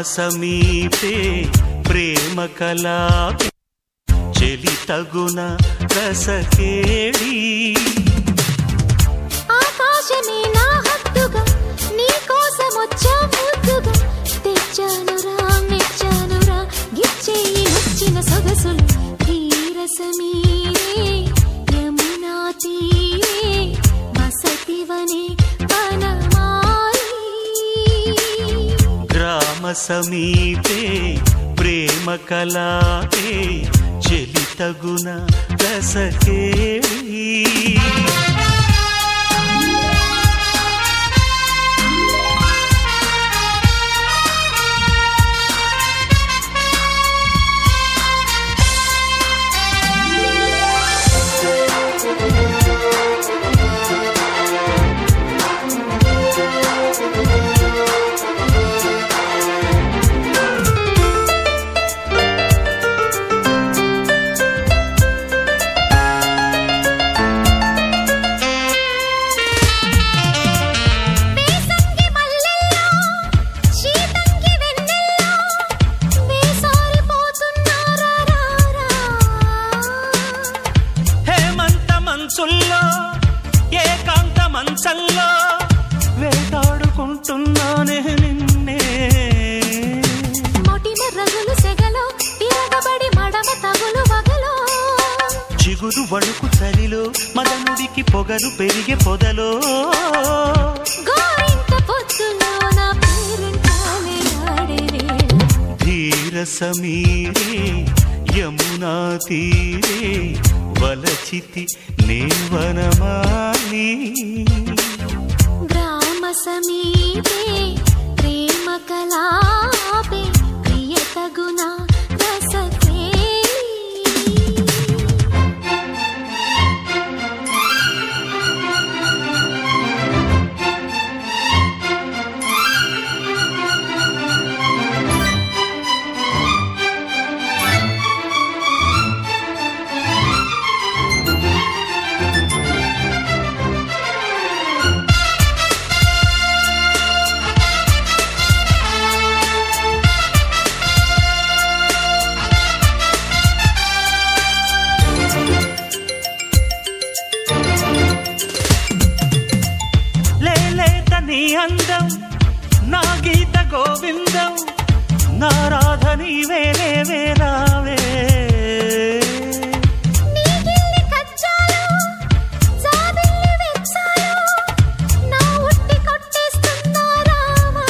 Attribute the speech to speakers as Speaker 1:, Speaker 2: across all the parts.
Speaker 1: సమీపే ప్రేమ కళా చెలి తగున రసకేళి
Speaker 2: ఆకాశమే నా హద్దుగా నీ కోసం వచ్చా ముద్దుగా తెచ్చానురా మెచ్చానురా గిచ్చేయి నచ్చిన సొగసులు ధీరసమీరే యమునా తీరే వసతివనే వనమాలి
Speaker 1: గ్రామ సమీపే ప్రేమ కళాపే చెలి తగున రసకేళి
Speaker 2: వేసంగి మల్లెల్లో శీతంగి వెన్నెల్లో వేసారిపోతున్నారా రారా
Speaker 1: హేమంత మంచుల్లో ఏకాంత మంచంలో వేటాడుకుంటున్నానే నిన్నే
Speaker 2: మొటిమ రగులు సెగలో తిరగబడి మడమ తగులు వగలో
Speaker 1: చిగురు వణుకు చలిలో మదనుడికి పొగరు పెరిగే పొదలో
Speaker 2: గోరింట పొత్తులో నా పేరంటాలే ఆడే వేళ
Speaker 1: ధీర సమీరే యమునా తీరే వలచితి నేవనమాలి
Speaker 2: గ్రామ సమీపే ప్రేమ కలాపే ప్రియతగుణ రసకేళి
Speaker 1: లేలేత నీ అందం నా గీత గోవిందం నా రాధ నీవేలే వేరావే
Speaker 2: నీకిల్లి కచ్చాలు జాబిల్లి వెచ్చాలు నా ఉట్టి కొట్టేస్తున్నారామా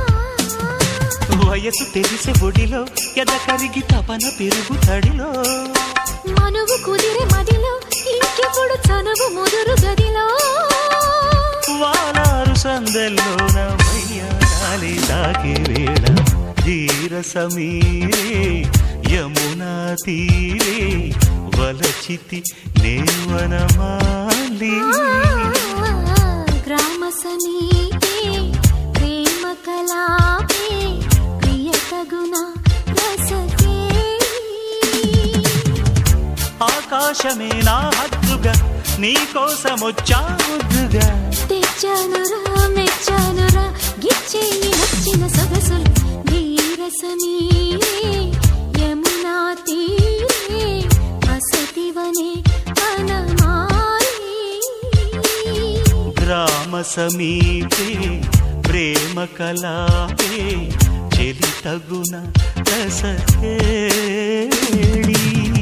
Speaker 1: వయసు తెలిసే ఒడిలో ఎద కరిగి తపన పెరుగు తడిలో
Speaker 2: మనువు కుదిరే మదిలో ఇంకెప్పుడు చనువు ముదురు గదిలో
Speaker 1: వాలారు సందల్లోన మయ్యాలి దాకే వేళ ధీర సమీరే యమునా తీరే వలచితి నేవనమాలి
Speaker 2: గ్రామ సమీపే ప్రేమ కలాపే ప్రియతగుణ రసకేళి
Speaker 1: ఆకాశమే నా హద్దుగా నీకోసమొచ్చా ముద్దుగా
Speaker 2: తెచ్చానురా మెచ్చానురా గిచ్చేయి నచ్చిన సొగసులు ధీరసమీరే యమునా తీరే వసతివనే వనమాలి
Speaker 1: గ్రామ సమీపే ప్రేమ కలాపే చెలి తగున రసకేళి